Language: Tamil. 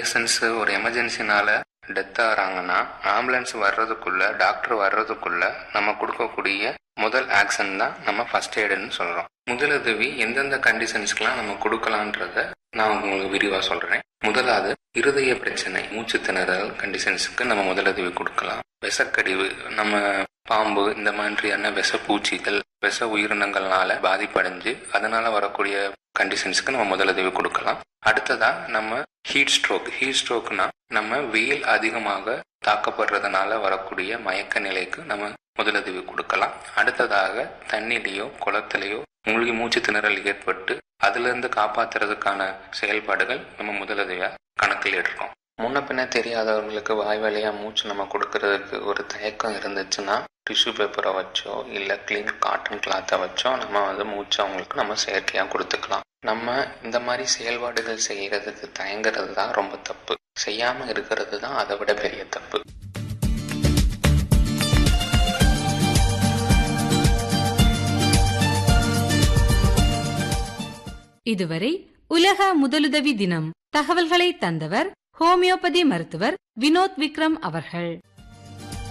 பேஷண்ட்ஸ் ஒரு எமர்ஜென்சினால டெத் ஆகிறாங்கன்னா ஆம்புலன்ஸ் வர்றதுக்குள்ள டாக்டர் வர்றதுக்குள்ள நம்ம கொடுக்கக்கூடிய முதல் ஆக்ஷன் தான் நம்ம ஃபர்ஸ்ட் எய்டுன்னு சொல்றோம் முதலுதவி எந்தெந்த கண்டிஷன்ஸ்க்கெல்லாம் நம்ம கொடுக்கலான்றத நான் உங்களுக்கு விரிவாக சொல்றேன் முதலாவது இருதய பிரச்சனை மூச்சு திணறல் கண்டிஷன்ஸுக்கு நம்ம முதலுதவி கொடுக்கலாம் விஷக்கடிவு நம்ம பாம்பு இந்த மாதிரியான விஷ பூச்சிகள் விஷ உயிரினங்கள்னால பாதிப்படைஞ்சு அதனால வரக்கூடிய கண்டிஷன்ஸ்க்கு நம்ம முதலுதவி கொடுக்கலாம் அடுத்ததா நம்ம ஹீட் ஸ்ட்ரோக் ஹீட் ஸ்ட்ரோக்னா நம்ம வெயில் அதிகமாக தாக்கப்படுறதுனால வரக்கூடிய மயக்க நிலைக்கு நம்ம முதலுதவி கொடுக்கலாம் அடுத்ததாக தண்ணிலேயோ குளத்திலேயோ மூழ்கி மூச்சு திணறல் ஏற்பட்டு அதுல இருந்து காப்பாத்துறதுக்கான செயல்பாடுகள் நம்ம முதலுதவியா கணக்கில் எடுக்கிறோம் முன்ன பின்ன தெரியாதவங்களுக்கு வாய் வழியா மூச்சு நம்ம கொடுக்கறதுக்கு ஒரு தயக்கம் இருந்துச்சுன்னா டிஷ்யூ பேப்பரை வச்சோ இல்லை க்ளீன் காட்டன் கிளாத்தை வச்சோ நம்ம வந்து மூச்சு அவங்களுக்கு நம்ம செயற்கையாக கொடுத்துக்கலாம் நம்ம இந்த மாதிரி செயல்பாடுகள் செய்யறதுக்கு தயங்குறது தான் ரொம்ப தப்பு செய்யாம இருக்கிறது தான் அதை விட பெரிய தப்பு இதுவரை உலக முதலுதவி தினம் தகவல்களை தந்தவர் ஹோமியோபதி மருத்துவர் வினோத் விக்ரம் அவர்கள்